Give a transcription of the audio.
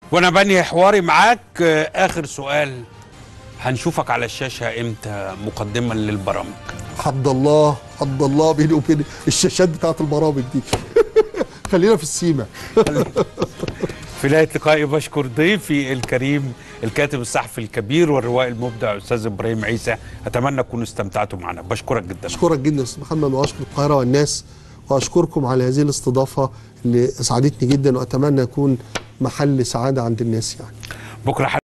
وانا بنهي حواري معاك آه، اخر سؤال هنشوفك على الشاشه امتى مقدما للبرامج حد الله حد الله بيني وبين الشاشات بتاعت البرامج دي خلينا في السيما في نهايه لقائي بشكر ضيفي الكريم الكاتب الصحفي الكبير والروائي المبدع استاذ ابراهيم عيسى اتمنى تكونوا استمتعتوا معنا بشكرك جدا اشكرك جدا يا استاذ محمد واشكر القاهره والناس واشكركم على هذه الاستضافه اللي اسعدتني جدا واتمنى يكون محل سعاده عند الناس يعني بكره